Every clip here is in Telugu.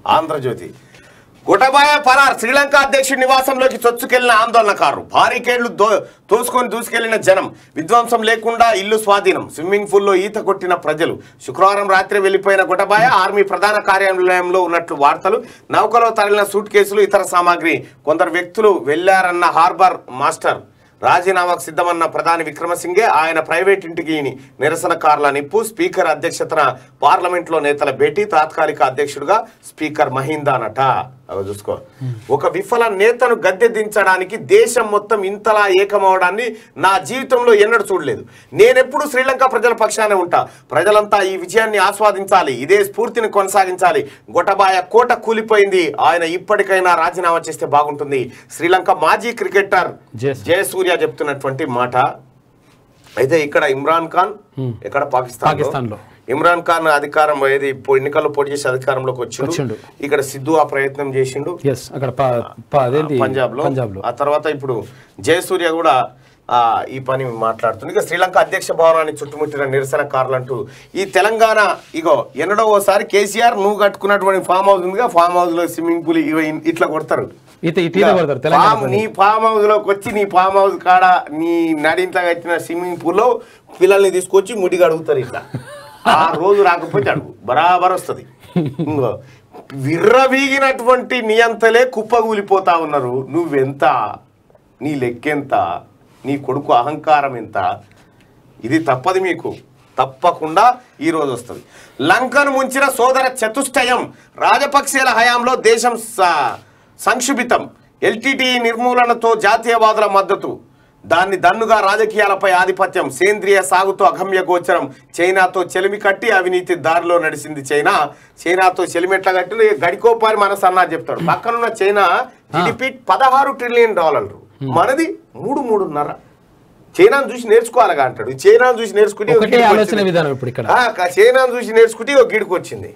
ఆంధ్రజ్యోతి గుటబాయ పరార్ శ్రీలంక అధ్యక్షుడి నివాసంలోకి చొచ్చుకెళ్లిన ఆందోళనకారులు భారీకేళ్లు దో తోసుకొని దూసుకెళ్లిన జనం విధ్వంసం లేకుండా ఇల్లు స్వాధీనం స్విమ్మింగ్ పూల్లో ఈత కొట్టిన ప్రజలు శుక్రవారం రాత్రి వెళ్లిపోయిన గుటబాయ ఆర్మీ ప్రధాన కార్యాలయంలో ఉన్నట్లు వార్తలు నౌకలో తరలిన సూట్ కేసులు ఇతర సామాగ్రి కొందరు వ్యక్తులు వెళ్లారన్న హార్బర్ మాస్టర్ రాజీనామాకు సిద్ధమన్న ప్రధాని విక్రమసింగే ఆయన ప్రైవేట్ ఇంటికి నిరసనకారుల నిప్పు స్పీకర్ అధ్యక్షతన పార్లమెంట్లో నేతల భేటీ తాత్కాలిక అధ్యక్షుడిగా స్పీకర్ మహిందానట అవి చూసుకో ఒక విఫల నేతను గద్దె దించడానికి దేశం మొత్తం ఇంతలా ఏకమవడాన్ని నా జీవితంలో ఎన్నడూ చూడలేదు నేనెప్పుడు శ్రీలంక ప్రజల పక్షానే ఉంటా ప్రజలంతా ఈ విజయాన్ని ఆస్వాదించాలి ఇదే స్ఫూర్తిని కొనసాగించాలి గొటబాయ కోట కూలిపోయింది ఆయన ఇప్పటికైనా రాజీనామా చేస్తే బాగుంటుంది శ్రీలంక మాజీ క్రికెటర్ జయసూర్య. జయసూర్య చెప్తున్నటువంటి మాట అయితే ఇక్కడ ఇమ్రాన్ ఖాన్ ఇక్కడ పాకిస్తాన్ పాకిస్తాన్లో. ఇమ్రాన్ ఖాన్ అధికారం ఏది ఇప్పుడు ఎన్నికల్లో పోటీ చేసి అధికారంలోకి వచ్చిండు. వచ్చిండు ఇక్కడ సిద్ధు ఆ ప్రయత్నం చేసిండు ఎస్ అక్కడ ప- ప- అదేంటి పంజాబ్ లో పంజాబ్ లో ఆ తర్వాత ఇప్పుడు జయసూర్య కూడా ఆ, ఈ పని మాట్లాడుతుంది ఇక శ్రీలంక అధ్యక్ష భవనాన్ని చుట్టుముట్టిన నిరసనకారులు అంటూ ఈ తెలంగాణ ఇగో ఎన్నడో ఓసారి కేసీఆర్ నువ్వు కట్టుకున్నటువంటి ఫామ్ హౌస్ ఉందిగా ఫామ్ హౌస్ లో స్విమ్మింగ్ పూల్ ఇవి ఇట్లా కొడతారు ఇత ఇటీవల కొడతారు తెలంగాణ ఫామ్ నీ ఫామ్ హౌస్ లోకి వచ్చి నీ ఫామ్ హౌస్ కాడ నీ నడింట్లో కట్టిన స్విమ్మింగ్ పూల్ లో పిల్లల్ని తీసుకొచ్చి ముడిగా అడుగుతారు ఇట్లా ఆ రోజు రాకపోతే అడుగు బరాబర్ వస్తుంది ఇంకో విర్రవీగినటువంటి నియంతలే కుప్పగూలిపోతా ఉన్నారు నువ్వెంత నీ లెక్కెంత నీ కొడుకు అహంకారం ఎంత ఇది తప్పది మీకు తప్పకుండా ఈ రోజు వస్తుంది లంకను ముంచిన సోదర చతుష్టయం రాజపక్సేల హయాంలో దేశం స- సంక్షుభితం ఎల్టీటీ నిర్మూలనతో జాతీయవాదుల మద్దతు దాన్ని దన్నుగా రాజకీయాలపై ఆధిపత్యం సేంద్రియ సాగుతో అగమ్య గోచరం చైనాతో చెలిమి కట్టి అవినీతి దారిలో నడిచింది చైనా చైనాతో చెలిమి ఎట్లా కట్టి గడికోపారి మనసు అన్నా చెప్తాడు పక్కనున్న చైనా జిడిపి పదహారు ట్రిలియన్ డాలర్లు మనది మూడు మూడున్నర చైనాను చూసి నేర్చుకోవాలిగా అంటాడు చైనాను చూసి నేర్చుకుంటే ఒక ఒకటే గిడికి ఆలోచన వచ్చింది. విధానం ఇప్పుడు ఇక్కడ ఆ, క- చైనాను చూసి నేర్చుకుంటే ఒక గిడికి వచ్చింది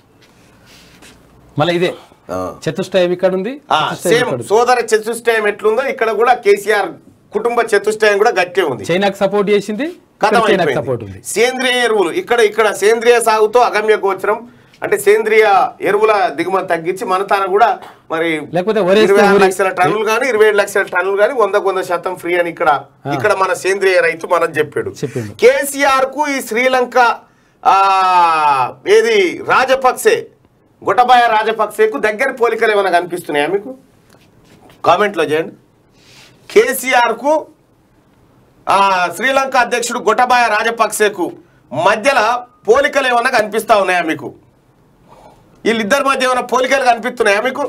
మళ్ళీ ఇదే చతుష్టయం ఇక్కడ ఉంది ఆ, చతుష్టయం సేమ్ ఇక్కడ ఉంది. సోదర చతుష్టయం ఎట్లుందో ఇక్కడ కూడా కేసీఆర్ కుటుంబ చతుష్టయం కూడా గట్టే ఉంది చైనాకు సపోర్ట్ చేసింది ఇక్కడ కథం చైనాకు సపోర్ట్ అయిపోయింది ఉంది సేంద్రియ ఎరువులు ఇక్కడ ఇక్కడ సేంద్రియ సాగుతో అగమ్య గోచరం అంటే సేంద్రియ ఎరువుల దిగుమతి తగ్గించి మన తాను కూడా మరి లేకపోతే వరేస్తే ఇరవై ఆరు ఊరి- లక్షల టన్నులు కానీ ఇరవై ఏడు లక్షల టన్నులు కానీ వందకు వంద శాతం ఫ్రీ అని ఇక్కడ ఇక్కడ మన సేంద్రియ రైతు మనం చెప్పాడు చెప్పిండు. కేసీఆర్ కు ఈ శ్రీలంక ఆ ఏది రాజపక్సే గుటబాయ రాజపక్సేకు దగ్గర పోలికలు ఏమైనా కనిపిస్తున్నాయా మీకు కామెంట్లో చేయండి కేసీఆర్ కు ఆ, శ్రీలంక అధ్యక్షుడు గొటబాయ రాజపక్సేకు మధ్యలో పోలికలు ఏమన్నా కనిపిస్తా ఉన్నాయా మీకు వీళ్ళిద్దరి మధ్య ఏమైనా పోలికలు కనిపిస్తున్నాయా మీకు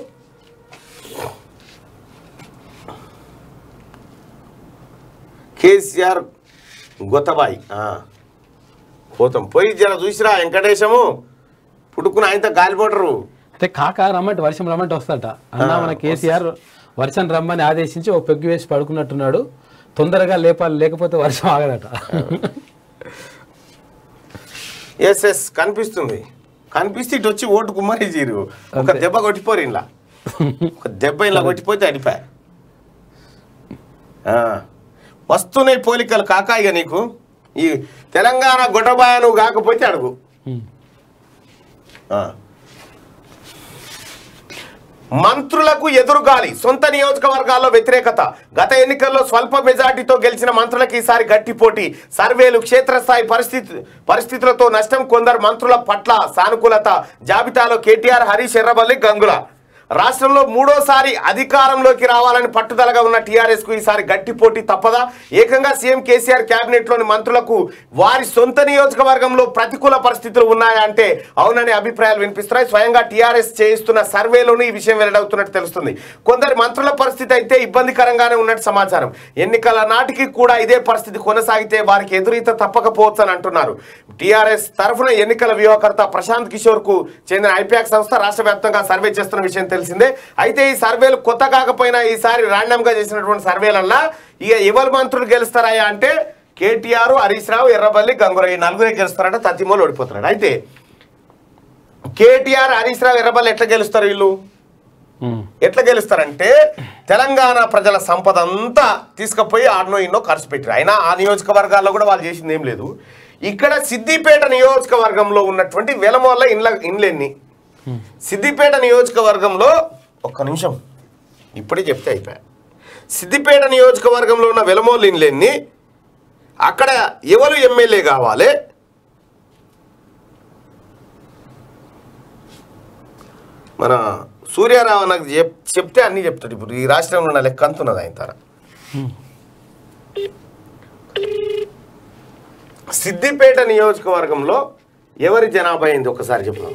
కేసీఆర్ గొతబాయి ఆ. పోతాం పోయి జర చూసిరా వెంకటేశము పుట్టుకున్న ఆయనతో గాలిపోటరు అయితే కాక రమ్మంటే వర్షం రమ్మంటే వస్తాట అన్న మన కేసీఆర్ వర్షం రమ్మని ఆదేశించి ఒక పెగ్గు వేసి పడుకున్నట్టున్నాడు తొందరగా లేపాలి లేకపోతే వర్షం ఆగదట ఎస్ ఎస్ కనిపిస్తుంది కనిపిస్తే ఇటు వచ్చి ఓటు కుమ్మరి జీరు ఒక అంతే. దెబ్బ కొట్టిపోరు ఇలా ఒక దెబ్బ ఇలా కొట్టిపోతే అడిపా వస్తున్నాయి పోలికలు కాకా ఇక నీకు ఈ తెలంగాణ గొడబాయ నువ్వు కాకపోతే అడుగు ఆ. మంత్రులకు ఎదురుగాలి సొంత నియోజకవర్గాల్లో వ్యతిరేకత గత ఎన్నికల్లో స్వల్ప మెజార్టీతో గెలిచిన మంత్రులకు ఈసారి గట్టి పోటీ సర్వేలు క్షేత్రస్థాయి పరిస్థితి పరిస్థితులతో నష్టం కొందరు మంత్రుల పట్ల సానుకూలత జాబితాలో కేటీఆర్ హరీష్ ఎర్రబల్లి గంగుల రాష్ట్రంలో మూడోసారి అధికారంలోకి రావాలని పట్టుదలగా ఉన్న టీఆర్ఎస్ కు ఈసారి గట్టి పోటీ తప్పదా ఏకంగా సీఎం కేసీఆర్ కేబినెట్ లోని మంత్రులకు వారి సొంత నియోజకవర్గంలో ప్రతికూల పరిస్థితులు ఉన్నాయా అంటే అవుననే అభిప్రాయాలు వినిపిస్తున్నాయి స్వయంగా టీఆర్ఎస్ చేయిస్తున్న సర్వేలోనూ ఈ విషయం వెల్లడవుతున్నట్టు తెలుస్తుంది కొందరి మంత్రుల పరిస్థితి అయితే ఇబ్బందికరంగానే ఉన్నట్టు సమాచారం ఎన్నికల నాటికి కూడా ఇదే పరిస్థితి కొనసాగితే వారికి ఎదురీత తప్పకపోవచ్చు అని అంటున్నారు టీఆర్ఎస్ తరఫున ఎన్నికల వ్యూహకర్త ప్రశాంత్ కిషోర్ కు చెందిన ఐపాక్ సంస్థ రాష్ట్ర వ్యాప్తంగా సర్వే చేస్తున్న విషయం తెలిసిందే అయితే ఈ సర్వేలు కొత్త కాకపోయినా ఈసారి ర్యాండమ్ గా చేసినటువంటి సర్వేలల్లా ఇక ఎవరు మంత్రులు గెలుస్తారయ్యా అంటే కేటీఆర్ హరీష్ రావు ఎర్రబల్లి గంగుర ఈ నలుగురే గెలుస్తారంట తత్తిమూలు ఓడిపోతున్నాడు అయితే కేటీఆర్ హరీష్ రావు ఎర్రబల్లి ఎట్లా గెలుస్తారు వీళ్ళు ఉమ్. ఎట్లా గెలుస్తారంటే తెలంగాణ ప్రజల సంపద అంతా తీసుకుపోయి ఆడనో ఇన్నో ఖర్చు పెట్టారు అయినా ఆ నియోజకవర్గాల్లో కూడా వాళ్ళు చేసింది ఏం లేదు ఇక్కడ సిద్దిపేట నియోజకవర్గంలో ఉన్నటువంటి వెలమోళ్ళ ఇండ్ల ఇండ్లెన్ని సిద్దిపేట నియోజకవర్గంలో ఒక్క నిమిషం ఇప్పుడే చెప్తే అయిపోయా సిద్దిపేట నియోజకవర్గంలో ఉన్న వెలమోలు ఇన్లెన్ని అక్కడ ఎవరు ఎమ్మెల్యే కావాలి మన సూర్యారావు నాకు చెప్ చెప్తే అన్నీ చెప్తాడు ఇప్పుడు ఈ రాష్ట్రంలో ఉన్న లెక్క అంతున్నది ఆయన తర సిద్దిపేట నియోజకవర్గంలో ఎవరి జనాభా అయింది ఒకసారి చెప్తాం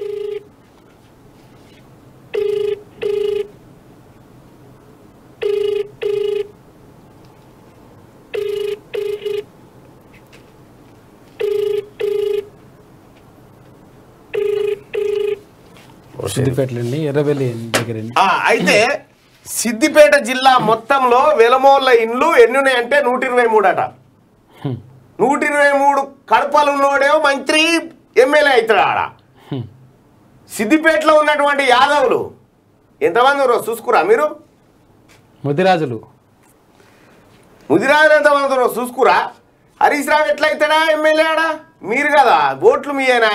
సిద్దిపేటలండి ఎర్రబెల్లి దగ్గర ఆ, అయితే సిద్దిపేట జిల్లా మొత్తంలో వెలమోళ్ళ ఇండ్లు ఎన్ని ఉన్నాయంటే నూట ఇరవై మూడు అట నూట ఇరవై మూడు కడపలు ఉన్నోడేమో మంత్రి ఎమ్మెల్యే అవుతాడు ఆడ సిద్దిపేటలో ఉన్నటువంటి యాదవులు ఎంతమంది ఉన్నారు చూసుకురా మీరు ముదిరాజులు ముదిరాజులు ఎంతమంది ఉన్నారు చూసుకురా హరీష్ రావు ఎట్లా అవుతాడా ఎమ్మెల్యే ఆడ మీరు కదా ఓట్లు మీయేనా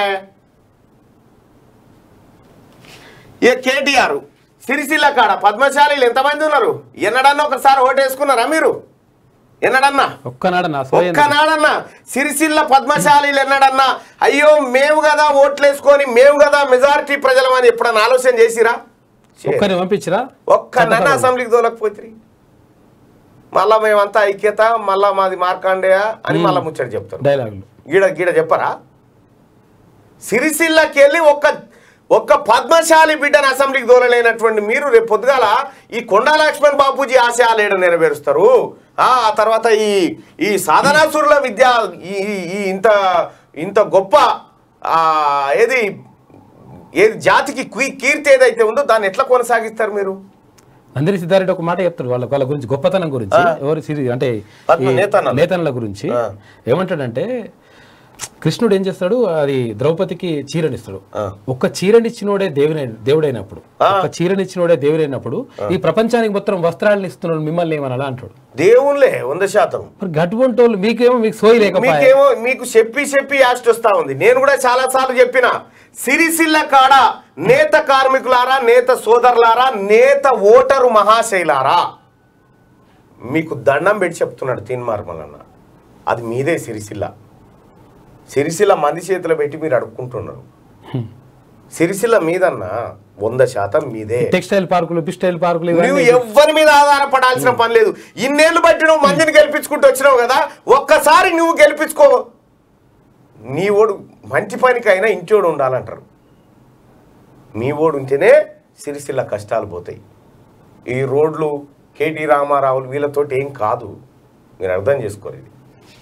ఇక కేటీఆర్ సిరిసిల్ల కాడ పద్మశాలీలు ఎంతమంది ఉన్నారు ఎన్నడన్నా ఒకసారి ఓటేసుకున్నారా మీరు ఎన్నడన్నా ఒక్కనాడు నా సోయ ఒక్కనాడన్నా సిరిసిల్ల పద్మశాలీలు ఎన్నడన్నా అయ్యో మేము కదా ఓట్లేసుకొని మేము కదా మెజారిటీ ప్రజలమని ఎప్పుడన్నా ఆలోచన చేసిరా ఒక్కరిని పంపించరా ఒక్క నన్న అసెంబ్లీకి తోలకపోతే మళ్ళా మేమంతా ఐక్యత మళ్ళా మాది మార్కాండేయ అని మళ్ళా ముచ్చట చెప్తారు డైలాగులు గీడ గీడ చెప్పరా సిరిసిల్లకి వెళ్ళి ఒక్క ఒక్క పద్మశాలి బిడ్డను అసెంబ్లీకి దూరలేనటువంటి మీరు రేపు పొద్దుగాల ఈ కొండా లక్ష్మణ్ బాపూజీ ఆశయాలు ఏడ నెరవేరుస్తారు ఆ ఆ తర్వాత ఈ ఈ సాధనాసురుల విద్య ఈ ఈ- ఈ ఇంత ఇంత గొప్ప ఆ, ఏది ఏది జాతికి కీ- కీర్తి ఏదైతే ఉందో దాన్ని ఎట్లా కొనసాగిస్తారు మీరు అందరి సిద్ధారెడ్డి ఒక మాట చెప్తాడు వాళ్ళ వాళ్ళ గురించి గొప్పతనం గురించి ఎవరు సిరి అంటే పద్మ ఈ నేతన్నలు. నేతన్నల గురించి ఆ. ఏమంటాడంటే కృష్ణుడు ఏం చేస్తాడు అది ద్రౌపదికి చీరనిస్తాడు ఆ. ఒక్క చీరనిచ్చినోడే దేవుడై దేవుడైనప్పుడు ఒక్క చీరనిచ్చినోడే దేవుడైనప్పుడు ఈ ప్రపంచానికి మొత్తం వస్త్రాలను ఇస్తున్నాడు మిమ్మల్ని ఏమని అలా అంటాడు దేవుళ్ళే వంద శాతం మరి గటువంటి వాళ్ళు మీకేమో మీకు సోయి లేకపోయా మీకేమో మీకు చెప్పి చెప్పి యాస్ట్ వస్తా ఉంది నేను కూడా చాలా సార్లు చెప్పిన సిరిసిల్ల కాడ నేత కార్మికులారా నేత సోదరులారా నేత ఓటరు మహాశైలారా మీకు దండం పెట్టి చెప్తున్నాడు తీన్మార్మలన్న అది మీదే సిరిసిల్ల సిరిసిల్ల మంది చేతిలో పెట్టి మీరు అడుక్కుంటున్నారు సిరిసిల్ల మీదన్న వంద శాతం మీదే టెక్స్టైల్ పార్కులు పిస్టైల్ పార్కులు నువ్వు ఇవన్నీ ఎవ్వరి మీద ఆధారపడాల్సిన పని లేదు ఇన్నేళ్ళు బట్టి నువ్వు మందిని గెలిపించుకుంటూ వచ్చినావు కదా ఒక్కసారి నువ్వు గెలిపించుకో నీ ఓడు మంచి పనికైనా ఇంటోడు ఉండాలంటారు మీ ఓడు ఉంటేనే సిరిసిల్ల కష్టాలు పోతాయి ఈ రోడ్లు కేటీ రామారావులు వీళ్ళతోటి ఏం కాదు మీరు అర్థం చేసుకోరు ఇది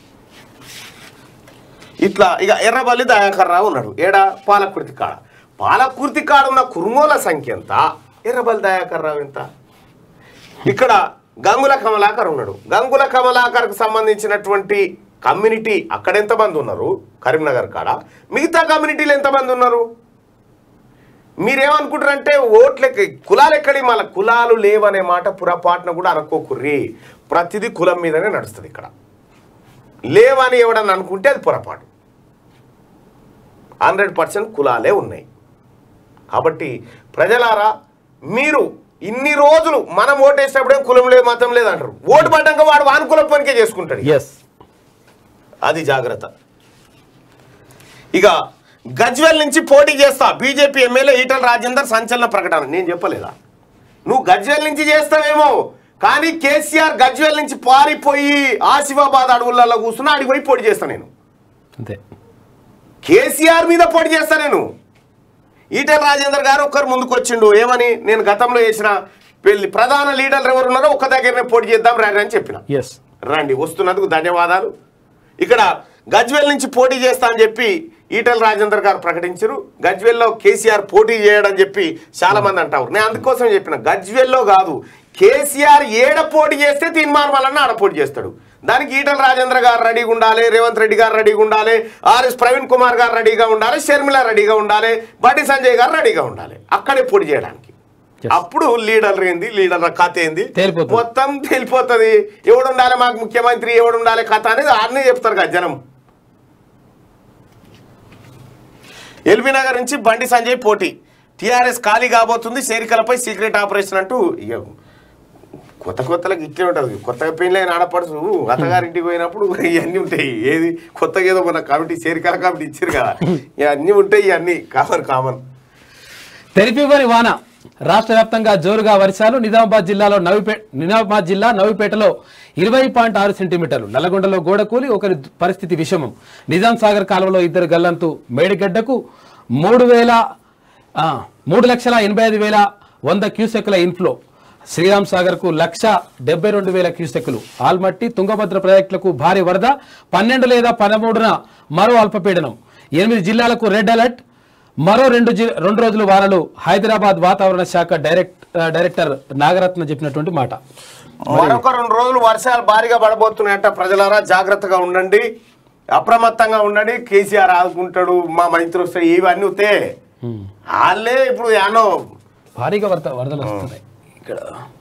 ఇట్లా ఇక ఎర్రబల్లి దయాకర్ రావు ఉన్నాడు ఏడా పాలకుర్తి కాడ పాలకుర్తి కాడ ఉన్న కుర్మోల సంఖ్య ఎంత ఎర్రబల్లి దయాకర్ రావు ఎంత ఇక్కడ గంగుల కమలాకర్ ఉన్నాడు గంగుల కమలాకర్కు సంబంధించినటువంటి కమ్యూనిటీ అక్కడ ఎంతమంది ఉన్నారు కరీంనగర్ కాడ మిగతా కమ్యూనిటీలు ఎంతమంది ఉన్నారు మీరేమనుకుంటారంటే ఓట్లకి కులాలు ఎక్కడి మళ్ళీ కులాలు లేవనే మాట పురపాటున కూడా అనుకోకుర్రి ప్రతిదీ కులం మీదనే నడుస్తుంది ఇక్కడ లేవని ఎవడని అనుకుంటే అది పొరపాటు హండ్రెడ్ పర్సెంట్ కులాలే ఉన్నాయి కాబట్టి ప్రజలారా మీరు ఇన్ని రోజులు మనం ఓటేసినప్పుడేం కులం లేదు మతం లేదు అంటారు ఓటు పడ్డాక వాడు వానుకుల పనికే చేసుకుంటాడు ఎస్ అది జాగ్రత్త ఇక గజ్వెల్ నుంచి పోటీ చేస్తా బీజేపీ ఎమ్మెల్యే ఈటల రాజేందర్ సంచలన ప్రకటన నేను చెప్పలేదా నువ్వు గజ్వెల్ నుంచి చేస్తావేమో కానీ కేసీఆర్ గజ్వెల్ నుంచి పారిపోయి ఆసిఫాబాద్ అడవులలో కూర్చున్నా అడిగి పోయి పోటీ చేస్తా నేను అంతే కేసీఆర్ మీద పోటీ చేస్తా నేను ఈటల రాజేందర్ గారు ఒక్కరు ముందుకు వచ్చిండు ఏమని నేను గతంలో చేసిన పెళ్లి ప్రధాన లీడర్లు ఎవరు ఉన్నారో ఒక్క దగ్గరనే పోటీ చేద్దాం రండి అని చెప్పిన ఎస్ రండి వస్తున్నందుకు ధన్యవాదాలు ఇక్కడ గజ్వెల్ నుంచి పోటీ చేస్తా అని చెప్పి ఈటల రాజేందర్ గారు ప్రకటించారు గజ్వెల్లో కేసీఆర్ పోటీ చేయడం చెప్పి చాలా మంది అంటారు నేను అందుకోసం చెప్పిన గజ్వెల్లో కాదు కేసీఆర్ ఏడ పోటీ చేస్తే తీర్మానం ఆడ పోటీ చేస్తాడు దానికి ఈటల రాజేంద్ర గారు రెడీగా ఉండాలి రేవంత్ రెడ్డి గారు రెడీగా ఉండాలి ఆర్ఎస్ ప్రవీణ్ కుమార్ గారు రెడీగా ఉండాలి షర్మిల రెడీగా ఉండాలి బండి సంజయ్ గారు రెడీగా ఉండాలి అక్కడే పోటీ చేయడానికి Yes. అప్పుడు లీడర్ ఏంది లీడర్ కథ ఏంది తేలిపోతుంది. మొత్తం తెలిపోతుంది ఎవడు ఉండాలి మాకు ముఖ్యమంత్రి ఎవడు ఉండాలి కథ అనేది ఆడనే చెప్తారు కదా జనం ఎల్బీ నగర్ నుంచి బండి సంజయ్ పోటీ టీఆర్ఎస్ ఖాళీ కాబోతుంది చేరికలపై సీక్రెట్ ఆపరేషన్ అంటూ ఇక కొత్త కొత్తలకు ఇట్లే ఉంటుంది కొత్తగా పెళ్ళైన ఆడపడుచు అత్తగారింటికి పోయినప్పుడు ఇవన్నీ ఉంటాయి ఏది కొత్తగా ఏదో మన కమిటీ చేరికల కమిటీ ఇచ్చారు కదా ఇవన్నీ ఉంటాయి ఇవన్నీ కామన్ కామన్ తెరిపివ్వని వాన రాష్ట్ర వ్యాప్తంగా జోరుగా వర్షాలు నిజామాబాద్ జిల్లాలో నవిపే నిజామాబాద్ జిల్లా నవిపేటలో ఇరవై పాయింట్ ఆరు సెంటీమీటర్లు నల్లగొండలో గోడ కూలి ఒకరి పరిస్థితి విషమం నిజాం సాగర్ కాలువలో ఇద్దరు గల్లంతు మేడిగడ్డకు మూడు వేల ఆ, మూడు లక్షల ఎనభై ఐదు వేల వంద క్యూసెక్ల ఇన్ఫ్లో శ్రీరామ్ సాగర్ కు లక్ష డెబ్బై రెండు వేల క్యూసెక్లు ఆల్మట్టి తుంగభద్ర ప్రాజెక్టులకు భారీ వరద పన్నెండు లేదా పదమూడున మరో అల్పపీడనం ఎనిమిది జిల్లాలకు రెడ్ అలర్ట్ మరో రెండు జి- రెండు రోజులు వారాలు హైదరాబాద్ వాతావరణ శాఖ డైరెక్ట్ ఆ, డైరెక్టర్ నాగరత్న చెప్పినటువంటి మాట మరొక రెండు రోజులు వర్షాలు భారీగా పడబోతున్నాయంట ప్రజలారా జాగ్రత్తగా ఉండండి అప్రమత్తంగా ఉండండి కేసీఆర్ ఆదుకుంటాడు మా మైత్రి వస్తాయి ఇవన్నీ వస్తే వాళ్ళే ఇప్పుడు యానో భారీగా వరద వరదలు వస్తున్నాయి ఇక్కడ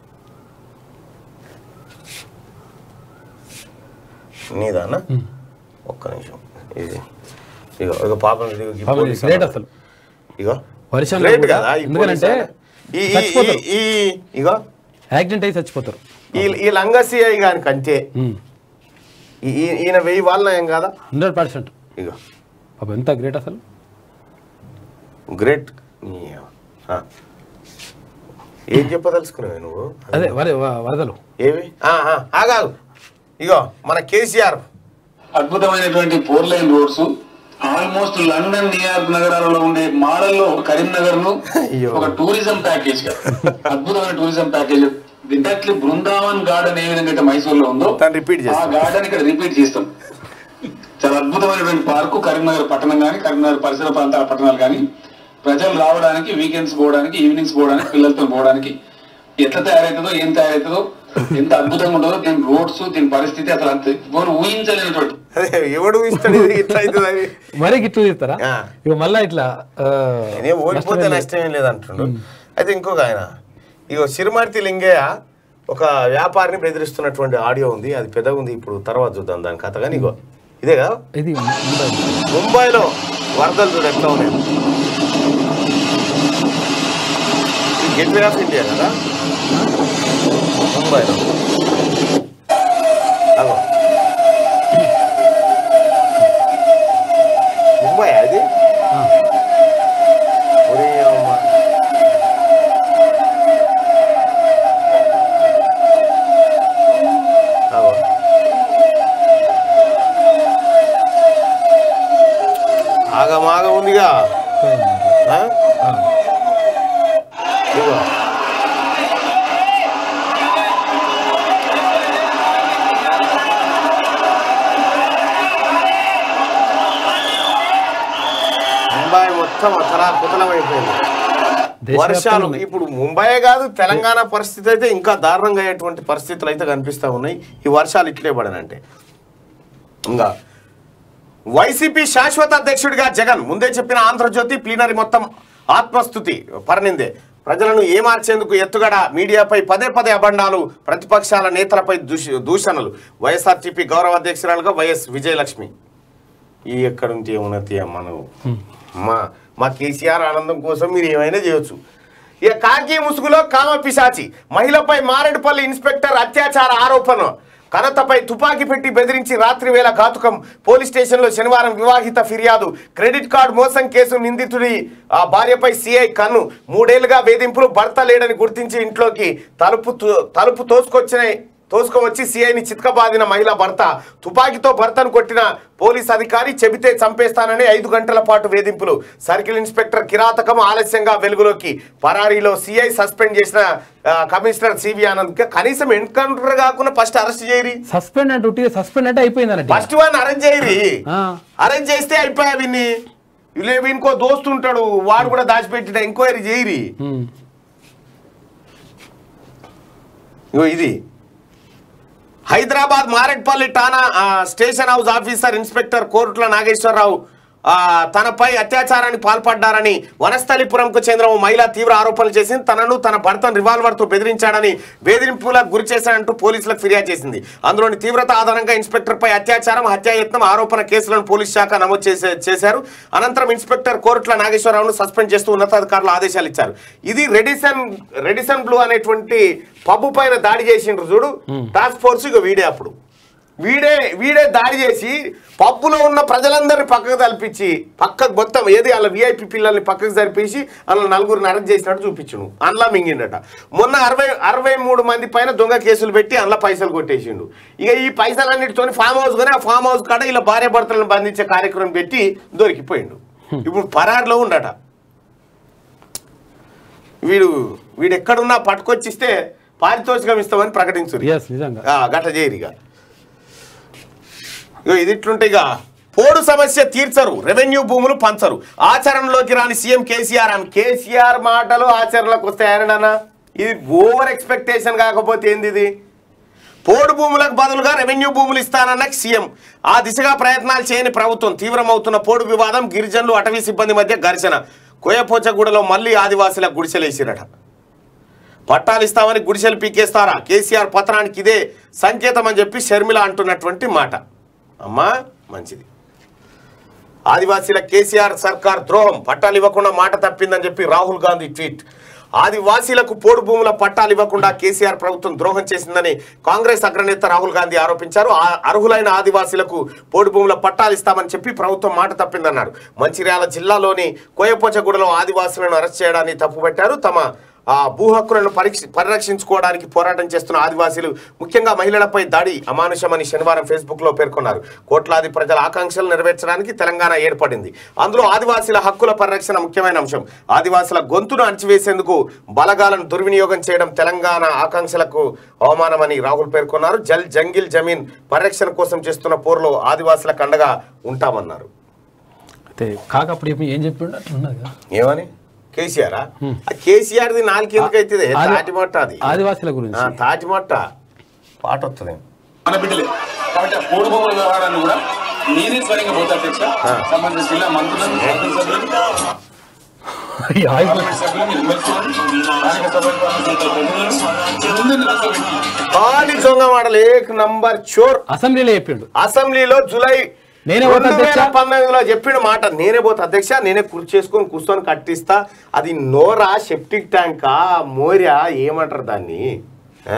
నీదానా ఒక్క నిమిషం ఇది ఇగో ఇగో పాపం ఇది ఈ పాపం ఇది పోలీసు గ్రేట్ అన్న. అసలు ఇగో వర్షంలో గ్రేట్ కూడా కదా ఈ ఎందుకంటే పోలీసు అన్న. ఈ- ఈ- చచ్చిపోతారు. ఈ ఈ- ఇగో యాక్సిడెంట్ అయి చచ్చిపోతారు ఈ ఈ లంగసిఐ గానికి అంతే ఉమ్. ఈ- ఈ- ఈయన వెయ్యి వాళ్ళ ఏం కాదా హండ్రెడ్ పర్సెంట్ ఇగో పాపం ఎంత గ్రేట్ అసలు గ్రేట్ ఆ. ఏం చెప్పదలుచుకున్నావు నువ్వు అదే వర వ- వరదలు ఏవి ఆ, ఆ, ఆగాగు ఇగో మన కేసీఆర్ అద్భుతమైనటువంటి four lane roads almost London New York నగరాలలో ఉండే మాడల్లో కరీంనగర్ ను అయ్యో. ఒక టూరిజం ప్యాకేజ్ గా అద్భుతమైన tourism package exactly Brindavan garden ఏ విధంగా అయితే మైసూర్ లో ఉందో దాన్ని రిపీట్ ఆ చేస్తాం గార్డెన్ ఇక్కడ రిపీట్ చేస్తాం చాలా అద్భుతమైనటువంటి పార్కు కరీంనగర్ పట్టణం కానీ కరీంనగర్ పరిసర ప్రాంతాల పట్టణాలు కానీ ప్రజలు రావడానికి వీకెండ్స్ పోవడానికి ఈవినింగ్స్ పోవడానికి పిల్లలతో పోవడానికి ఎట్లా తయారవుతుందో ఏం తయారవుతుందో ఎంత అద్భుతంగా ఉంటుందో దీని రోడ్స్ దీని పరిస్థితి అసలు అంత ఎవరు ఊహించలేనటువంటి అదే ఎవడు ఇస్తాడు ఇది ఇట్లా అవుతుందని మరీ గిట్లు తీస్తారా ఆ. ఇక మళ్ళా ఇట్లా ఆ, నేనే ఓడిపోతే నష్టమే లేదు. నష్టం ఏం లేదంటుండు అయితే ఇంకొక ఆయన ఇగో సిరిమర్తి లింగయ్య ఒక వ్యాపారిని బెదిరిస్తున్నటువంటి ఆడియో ఉంది అది పెద్దగా ఉంది ఇప్పుడు తర్వాత చూద్దాం దాని కథ కానీ ఇగో ఇదే కదా ఇది ముంబై. ముంబైలో వరదలు చూడు ఎట్లా ఉన్నాయి గేట్వే ఆఫ్ ఇండియా కదా ముంబైలో అగో ముంబై అది ఆ. ఒరే అమ్మ. అగో. ఆగమాగ ఉందిగా ఆ? ఆ. ఇదిగో. ముంబై మొత్తం అతలా కుతలమైపోయింది వర్షాలు దేశవ్యాప్తంగా ఇప్పుడు ముంబై కాదు తెలంగాణ పరిస్థితి అయితే ఇంకా దారుణంగా అయ్యేటువంటి పరిస్థితులు అయితే కనిపిస్తా ఉన్నాయి ఈ వర్షాలు ఇట్లే పడనంటే ఇంకా వైసీపీ శాశ్వత అధ్యక్షుడిగా జగన్ ముందే చెప్పిన ఆంధ్రజ్యోతి ప్లీనరీ మొత్తం ఆత్మస్థుతి పరనిందే ప్రజలను ఏమార్చేందుకు ఎత్తుగడ మీడియాపై పదే పదే అబండాలు ప్రతిపక్షాల నేతలపై దూష దూషణలు వైఎస్ఆర్టీపీ గౌరవ అధ్యక్షురాలుగా వైఎస్ విజయలక్ష్మి ఈ ఎక్కడుంటే ఉన్నతి అమ్మ నువ్వు మా మా కేసీఆర్ ఆనందం కోసం మీరు ఏమైనా చేయొచ్చు ఇక కాకి ముసుగులో కామ పిశాచి మహిళపై మారేడుపల్లి ఇన్స్పెక్టర్ అత్యాచార ఆరోపణ కనతపై తుపాకీ పెట్టి బెదిరించి రాత్రి వేళ ఘాతుకం పోలీస్ స్టేషన్లో శనివారం వివాహిత ఫిర్యాదు క్రెడిట్ కార్డు మోసం కేసు నిందితుడి ఆ భార్యపై సిఐ కన్ను మూడేళ్లుగా వేధింపులు భర్త లేడని గుర్తించి ఇంట్లోకి తలుపు తో- తలుపు తోసుకొచ్చిన తోసుకువచ్చి సిఐని చితకబాదిన మహిళ భర్త తుపాకీతో భర్తను కొట్టిన పోలీస్ అధికారి చెబితే చంపేస్తానని ఐదు గంటల పాటు వేధింపులు సర్కిల్ ఇన్స్పెక్టర్ కిరాతకం ఆలస్యంగా వెలుగులోకి పరారీలో సిఐ సస్పెండ్ చేసిన ఆ, కమిషనర్ సివి ఆనంద్ కి కనీసం ఎన్కౌంటర్ కాకుండా ఫస్ట్ అరెస్ట్ చేయరి సస్పెండ్ అంటే ఉట్టిగా సస్పెండ్ అంటే అయిపోయింది అన్నట్టు ఫస్ట్ వన్ అరెస్ట్ చేయరి ఆ. అరెస్ట్ చేస్తే అయిపోయా విన్ని వీళ్ళు ఇంకో దోస్తు ఉంటాడు వాడు కూడా దాచిపెట్టిన ఎంక్వైరీ చేయరి ఉమ్. ఇగో ఇది హైదరాబాద్ మారెట్పల్లి టానా ఆ, station house officer inspector Korutla Nageswara Rao ఆ, తనపై అత్యాచారానికి పాల్పడ్డారని వనస్థలిపురంకు చెందిన ఓ మహిళ తీవ్ర ఆరోపణలు చేసింది తనను తన భర్తను రివాల్వర్తో బెదిరించాడని బెదిరింపులకు గురి చేశాడంటూ పోలీసులకు ఫిర్యాదు చేసింది అందులోని తీవ్రత ఆధారంగా ఇన్స్పెక్టర్పై అత్యాచారం హత్యాయత్నం ఆరోపణ కేసులను పోలీస్ శాఖ నమోదు చేసే చేశారు అనంతరం ఇన్స్పెక్టర్ కోరుట్ల నాగేశ్వరరావును సస్పెండ్ చేస్తూ ఉన్నతాధికారులు ఆదేశాలు ఇచ్చారు ఇది రెడిసన్ రెడిసన్ బ్లూ అనేటువంటి పబ్బు పైన దాడి చేసిండ్రు చూడు టాస్క్ ఫోర్స్ ఇక వీడే అప్పుడు వీడే వీడే దాడి చేసి పబ్బులో ఉన్న ప్రజలందరినీ పక్కకు తలిపించి పక్కకు మొత్తం ఏది వాళ్ళ విఐపి పిల్లల్ని పక్కకు జరిపేసి వాళ్ళ నలుగురిని అరెస్ట్ చేసినట్టు చూపించును అందులో మింగిండట మొన్న అరవై అరవై మూడు మంది పైన దొంగ కేసులు పెట్టి అందులో పైసలు కొట్టేసిండు ఇక ఈ పైసలన్నిటితో ఫామ్ హౌస్ కొని ఆ ఫామ్ హౌస్ కాడ ఇలా భార్య భర్తలను బంధించే కార్యక్రమం పెట్టి దొరికిపోయిండు ఇప్పుడు పరారులో ఉండట వీడు వీడు ఎక్కడున్నా పట్టుకొచ్చిస్తే పారితోషికం ఇస్తామని ప్రకటించు ఎస్ నిజంగా గట్ట చేయరిగా ఇగో ఇది ఇట్లుంటే ఇక పోడు సమస్య తీర్చరు రెవెన్యూ భూములు పంచరు ఆచరణలోకి రాని సీఎం కేసీఆర్ అని కేసీఆర్ మాటలు ఆచరణలోకి వస్తాయనన్నా ఇది ఓవర్ ఎక్స్పెక్టేషన్ కాకపోతే ఏంది ఇది పోడు భూములకు బదులుగా రెవెన్యూ భూములు ఇస్తానన్న సీఎం ఆ దిశగా ప్రయత్నాలు చేయని ప్రభుత్వం తీవ్రమవుతున్న పోడు వివాదం గిరిజనులు అటవీ సిబ్బంది మధ్య ఘర్షణ కోయపోచగూడలో మళ్ళీ ఆదివాసుల గుడిసెలేసిరట పట్టాలు ఇస్తామని గుడిసెలు పీకేస్తారా కేసీఆర్ పత్రానికి ఇదే సంకేతం అని చెప్పి షర్మిల అంటున్నటువంటి మాట అమ్మా మంచిది ఆదివాసీల కేసీఆర్ సర్కార్ ద్రోహం పట్టాలు ఇవ్వకుండా మాట తప్పిందని చెప్పి రాహుల్ గాంధీ ట్వీట్ ఆదివాసీలకు పోడు భూముల పట్టాలు ఇవ్వకుండా కేసీఆర్ ప్రభుత్వం ద్రోహం చేసిందని కాంగ్రెస్ అగ్రనేత రాహుల్ గాంధీ ఆరోపించారు ఆ అర్హులైన ఆదివాసీలకు పోడు భూముల పట్టాలు ఇస్తామని చెప్పి ప్రభుత్వం మాట తప్పిందన్నారు మంచిర్యాల జిల్లాలోని కోయపోచగూడలో ఆదివాసులను అరెస్ట్ చేయడాన్ని తప్పుపట్టారు తమ ఆ భూ హక్కులను పరీక్ష పరిరక్షించుకోవడానికి పోరాటం చేస్తున్న ఆదివాసీలు ముఖ్యంగా మహిళలపై దాడి అమానుషమని శనివారం ఫేస్బుక్లో పేర్కొన్నారు కోట్లాది ప్రజల ఆకాంక్షలు నెరవేర్చడానికి తెలంగాణ ఏర్పడింది అందులో ఆదివాసీల హక్కుల పరిరక్షణ ముఖ్యమైన అంశం ఆదివాసుల గొంతును అణచివేసేందుకు బలగాలను దుర్వినియోగం చేయడం తెలంగాణ ఆకాంక్షలకు అవమానమని రాహుల్ పేర్కొన్నారు జల్ జంగిల్ జమీన్ పరిరక్షణ కోసం చేస్తున్న పోరులో ఆదివాసులకు అండగా ఉంటామన్నారు అయితే కాకప్పుడు ఏం- ఏం చెప్పిండు అట్లున్నది కదా ఏమని కేసీఆర్ కేసీఆర్ది నాలుగు ఎందుకైతే ఆది- తాటిమట్ట అది ఆదివాసుల గురించి ఆ, తాటిమట్ట పాట వస్తుంది మన బిడ్డలే కాబట్టి ఆ పోడు భూముల వ్యవహారాన్ని కూడా నేనే స్వయంగా పోతా అధ్యక్ష సంబంధించిన జిల్లా మంత్రులను శాసనసభ్యులను ఈ ఆయుధ- పార్లమెంట్ సభ్యులను ఎమ్మెల్సీలను స్థానిక సభ్యులను ప్రతినిధులను ముందు నిలబెట్టి ఖాళీ దొంగ మాటలు ఏక్ నంబర్ చోర్ అసెంబ్లీలో చెప్పిండు అసెంబ్లీలో జూలై నేనే పోతా రెండు వేల అధ్యక్ష. పంతొమ్మిదిలో చెప్పిన మాట నేనే పోతా అధ్యక్ష నేనే కుర్చీ చేసుకొని కూర్చొని కట్టిస్తా అది నోరా సెప్టిక్ ట్యాంకా మోరియా ఏమంటారు దాన్ని ఆ?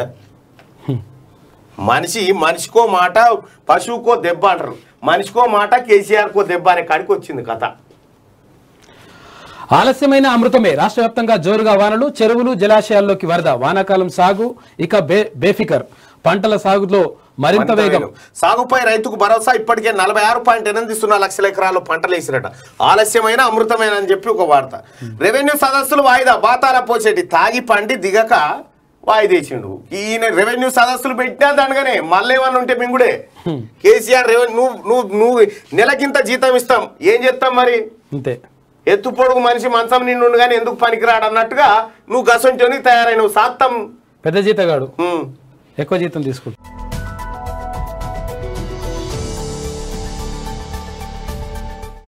మనిషి మనిషికో మాట పశువుకో దెబ్బ అంటారు మనిషికో మాట కేసీఆర్కో దెబ్బ అనే కాడికి వచ్చింది కథ ఆలస్యమైన అమృతమే రాష్ట్ర వ్యాప్తంగా జోరుగా వానలు చెరువులు జలాశయాల్లోకి వరద వానాకాలం సాగు ఇక బే బేఫికర్ పంటల సాగులో మరింత వేగం సాగుపై రైతుకు భరోసా ఇప్పటికే నలభై ఆరు పాయింట్ ఎనిమిది సున్నా లక్షల ఎకరాల్లో పంటలు వేసిరట ఆలస్యమైన అమృతమైన అని చెప్పి ఒక వార్త రెవెన్యూ సదస్సులు వాయిదా బాతాల పోసేటి తాగి పండి దిగక వాయిదేసిండు ఈయన రెవెన్యూ సదస్సులు పెట్టినా దండగానే మళ్ళీ ఏమన్నా ఉంటే మింగుడే కేసీఆర్ రెవెన్యూ నువ్వు నువ్వు నువ్వు నెలకింత జీతం ఇస్తాం ఏం చేస్తాం మరి అంతే ఎత్తు పొడుగు మనిషి మంచం నిండు కానీ ఎందుకు పనికిరాడు అన్నట్టుగా నువ్వు గసంటోని తయారైనవు సాత్తం పెద్ద జీతగాడు ఉమ్. ఎక్కువ జీతం తీసుకుంటా